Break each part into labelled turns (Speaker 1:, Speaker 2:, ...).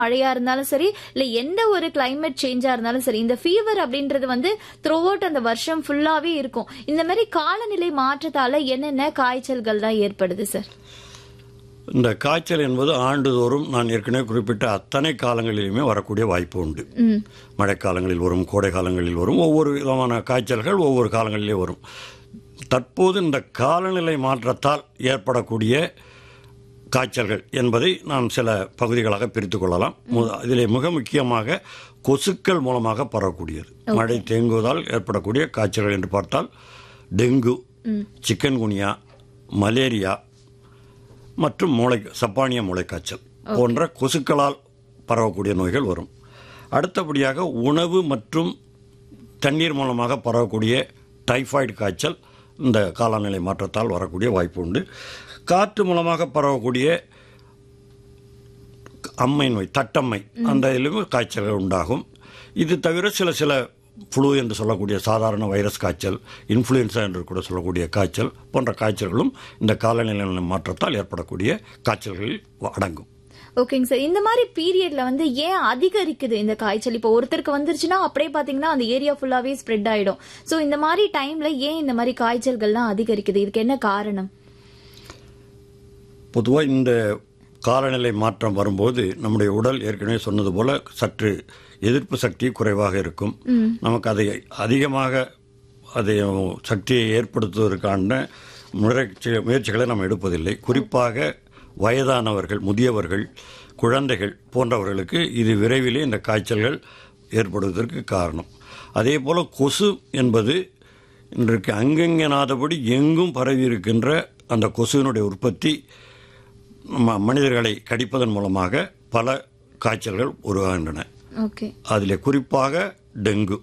Speaker 1: மழையா இருந்தாலும் சரி இல்ல எந்த ஒரு கிளைமேட் சேஞ்சா இருந்தாலும் சரி இந்த ஃபீவர் அப்படின்றது வந்து த்ரூ அவுட் அந்த வருஷம் ஃபுல்லாவே இருக்கும் இந்த மாதிரி காலநிலை மாற்றத்தால என்னென்ன காய்ச்சல்கள் தான் ஏற்படுது சார்
Speaker 2: இந்த காய்ச்சல் என்பது ஆண்டுதோறும் நான் ஏற்கனவே குறிப்பிட்ட அத்தனை காலங்களிலுமே வரக்கூடிய வாய்ப்பு உண்டு மழைக்காலங்களில் வரும் கோடை காலங்களில் வரும் ஒவ்வொரு விதமான காய்ச்சல்கள் ஒவ்வொரு காலங்களிலே வரும் தற்போது இந்த காலநிலை மாற்றத்தால் ஏற்படக்கூடிய காய்ச்சல்கள் என்பதை நாம் சில பகுதிகளாக பிரித்து கொள்ளலாம் மு- இதிலே மிக முக்கியமாக கொசுக்கள் மூலமாக பரவக்கூடியது மழை தேங்குவதால் ஏற்படக்கூடிய காய்ச்சல்கள் என்று பார்த்தால் டெங்கு சிக்கன்குனியா மலேரியா மற்றும் மூளை சப்பானிய மூளைக்காய்ச்சல் போன்ற கொசுக்களால் பரவக்கூடிய நோய்கள் வரும் அடுத்தபடியாக உணவு மற்றும் தண்ணீர் மூலமாக பரவக்கூடிய டைஃபாய்டு காய்ச்சல் இந்த காலநிலை மாற்றத்தால் வரக்கூடிய வாய்ப்பு உண்டு காற்று மூலமாக பரவக்கூடிய அம்மை நோய் தட்டம்மை அந்த இதிலும் காய்ச்சல்கள் உண்டாகும் இது தவிர சில சில ஃப்ளூ என்று சொல்லக்கூடிய சாதாரண வைரஸ் காய்ச்சல் இன்ஃப்ளூயன்சா என்று கூட சொல்லக்கூடிய காய்ச்சல் போன்ற காய்ச்சல்களும் இந்த காலநிலை மாற்றத்தால் ஏற்படக்கூடிய காய்ச்சல்களில் அடங்கும்
Speaker 1: ஓகேங்க சார் இந்த மாதிரி பீரியட்ல வந்து ஏன் அதிகரிக்குது இந்த காய்ச்சல் இப்போ ஒருத்தருக்கு வந்துருச்சுன்னா அப்படியே பாத்தீங்கன்னா அந்த ஏரியா ஃபுல்லாவே ஸ்ப்ரெட் ஆயிடும் சோ இந்த மாதிரி டைம்ல ஏன் இந்த மாதிரி காய்ச்சல்கள்லாம் அதிகரிக்குது இதுக்கு என்ன காரணம்
Speaker 2: பொதுவாக இந்த காலநிலை மாற்றம் வரும்போது நம்முடைய உடல் ஏற்கனவே சொன்னது போல சற்று எதிர்ப்பு சக்தி குறைவாக இருக்கும் நமக்கு அதை அதிகமாக அதை சக்தியை ஏற்படுத்துவதற்கான முயற்சி முயற்சிகளை நாம் எடுப்பதில்லை குறிப்பாக வயதானவர்கள் முதியவர்கள் குழந்தைகள் போன்றவர்களுக்கு இது விரைவிலே இந்த காய்ச்சல்கள் ஏற்படுவதற்கு காரணம் அதே போல கொசு என்பது இன்றைக்கு அங்கங்கனாதபடி எங்கும் பரவி இருக்கின்ற அந்த கொசுவினுடைய உற்பத்தி ம- மனிதர்களை கடிப்பதன் மூலமாக பல காய்ச்சல்கள் உருவாகின்றன
Speaker 1: ஓகே
Speaker 2: அதில் குறிப்பாக டெங்கு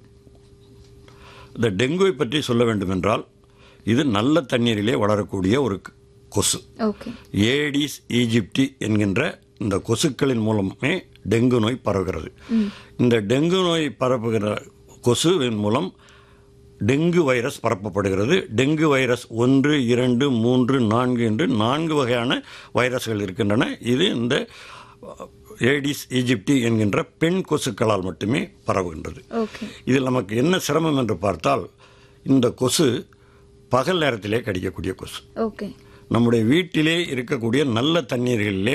Speaker 2: இந்த டெங்குவை பற்றி சொல்ல வேண்டுமென்றால் இது நல்ல தண்ணீரிலே வளரக்கூடிய ஒரு க- கொசு
Speaker 1: ஓகே
Speaker 2: ஏடிஸ் ஈஜிப்டி என்கின்ற இந்த கொசுக்களின் மூலமே டெங்கு நோய் பரவுகிறது இந்த டெங்கு நோய் பரப்புகிற கொசுவின் மூலம் டெங்கு வைரஸ் பரப்பப்படுகிறது டெங்கு வைரஸ் ஒன்று இரண்டு மூன்று நான்கு என்று நான்கு வகையான வைரஸ்கள் இருக்கின்றன இது இந்த ஏடிஸ் ஈஜிப்டி என்கின்ற பெண் கொசுக்களால் மட்டுமே பரவுகின்றது
Speaker 1: ஓகே
Speaker 2: இதில் நமக்கு என்ன சிரமம் என்று பார்த்தால் இந்த கொசு பகல் நேரத்திலே கடிக்கக்கூடிய கொசு
Speaker 1: ஓகே
Speaker 2: நம்முடைய வீட்டிலே இருக்கக்கூடிய நல்ல தண்ணீர்களிலே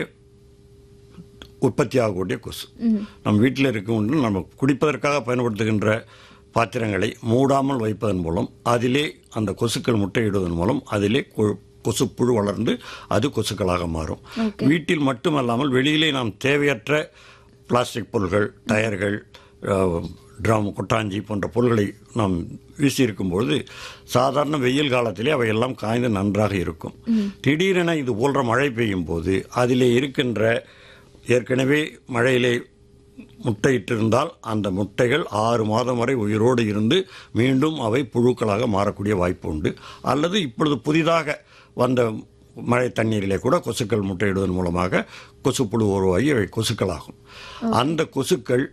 Speaker 2: உற்பத்தி ஆகக்கூடிய கொசு நம் வீட்டில் இருக்கின்ற நம்ம குடிப்பதற்காக பயன்படுத்துகின்ற பாத்திரங்களை மூடாமல் வைப்பதன் மூலம் அதிலே அந்த கொசுக்கள் முட்டையிடுவதன் மூலம் அதிலே கொ- கொசுப்புழு வளர்ந்து அது கொசுக்களாக மாறும் வீட்டில் மட்டுமல்லாமல் வெளியிலே நாம் தேவையற்ற பிளாஸ்டிக் பொருள்கள் டயர்கள் அஹ், ட்ரம் கொட்டாஞ்சி போன்ற பொருள்களை நாம் வீசியிருக்கும்பொழுது சாதாரண வெயில் காலத்திலே அவையெல்லாம் காய்ந்து நன்றாக இருக்கும் திடீரென இது போன்ற மழை பெய்யும் போது அதிலே இருக்கின்ற ஏற்கனவே மழையிலே முட்டையிட்டிருந்தால் அந்த முட்டைகள் ஆறு மாதம் வரை உயிரோடு இருந்து மீண்டும் அவை புழுக்களாக மாறக்கூடிய வாய்ப்பு உண்டு அல்லது இப்பொழுது புதிதாக வந்த மழை தண்ணீரிலே கூட கொசுக்கள் முட்டையிடுவதன் மூலமாக கொசுப்புழு உருவாகி அவை கொசுக்களாகும் அந்த கொசுக்கள்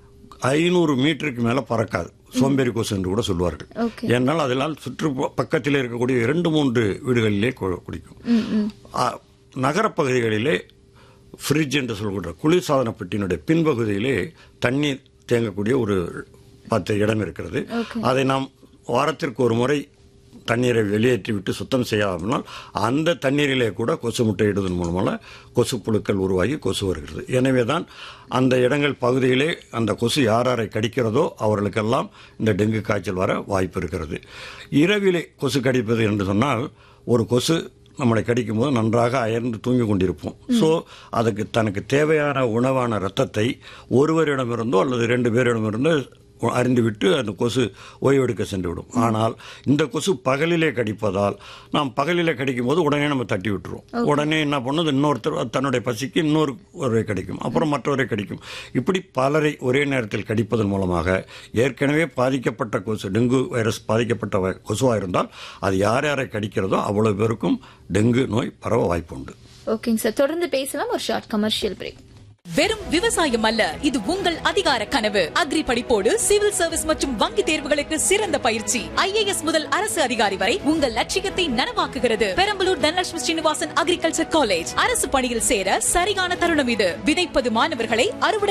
Speaker 2: ஐநூறு மீட்டருக்கு மேலே பறக்காது சோம்பேறி கொசு என்று கூட சொல்வார்கள்
Speaker 1: ஓகே
Speaker 2: ஏன்னால் அதனால் சுற்று பக்கத்தில் இருக்கக்கூடிய இரண்டு மூன்று வீடுகளிலே கு- குடிக்கும் ஆ, நகரப்பகுதிகளிலே ஃப்ரிட்ஜ் என்று சொல்லக்கூடிய குளிர்சாதன பெட்டியினுடைய பின்பகுதியிலே தண்ணீர் தேங்கக்கூடிய ஒரு பத்து இடம் இருக்கிறது அதை நாம் வாரத்திற்கு ஒரு முறை தண்ணீரை வெளியேற்றி விட்டு சுத்தம் செய்யாமல் அந்த தண்ணீரிலே கூட கொசு முட்டையிடுவதன் மூலமாக கொசு புழுக்கள் உருவாகி கொசு வருகிறது எனவே தான் அந்த இடங்கள் பகுதியிலே அந்த கொசு யார் யாரை கடிக்கிறதோ அவர்களுக்கெல்லாம் இந்த டெங்கு காய்ச்சல் வர வாய்ப்பு இருக்கிறது இரவிலே கொசு கடிப்பது என்று சொன்னால் ஒரு கொசு நம்மளை கடிக்கும் போது நன்றாக அயர்ந்து தூங்கி கொண்டிருப்போம் ஸோ அதுக்கு தனக்கு தேவையான உணவான இரத்தத்தை ஒருவரிடமிருந்தோ அல்லது ரெண்டு பேரிடமிருந்தோ அறிந்துவிட்டு அந்த கொசு ஓய்வெடுக்க சென்று விடும் ஆனால் இந்த கொசு பகலிலே கடிப்பதால் நாம் பகலிலே கடிக்கும் போது உடனே நம்ம தட்டி விட்டுருவோம் உடனே என்ன பண்ணுது இன்னொருத்தர் தன்னுடைய பசிக்கு இன்னொரு ஒருவரை கடிக்கும் அப்புறம் மற்றவரை கடிக்கும் இப்படி பலரை ஒரே நேரத்தில் கடிப்பதன் மூலமாக ஏற்கனவே பாதிக்கப்பட்ட கொசு டெங்கு வைரஸ் பாதிக்கப்பட்ட வ- கொசுவாக இருந்தால் அது யார் யாரை கடிக்கிறதோ அவ்வளவு பேருக்கும் டெங்கு நோய் பரவ வாய்ப்பு உண்டு
Speaker 1: ஓகேங்க சார் தொடர்ந்து பேசலாம் ஒரு ஷார்ட் கமர்ஷியல் பிரேக்
Speaker 3: வெறும் விவசாயம் அல்ல இது உங்கள் அதிகார கனவு அக்ரி படிப்போடு சிவில் சர்வீஸ் மற்றும் வங்கி தேர்வுகளுக்கு சிறந்த பயிற்சி ஐஏஎஸ் முதல் அரசு அதிகாரி வரை உங்கள் லட்சியத்தை நனவாக்குகிறது பெரம்பலூர் தனலட்சுமி ஸ்ரீனிவாசன் அக்ரிகல்ச்சர் காலேஜ் அரசு பணியில் சேர சரியான தருணம் இது விதைப்பது மாணவர்களை அறுவடை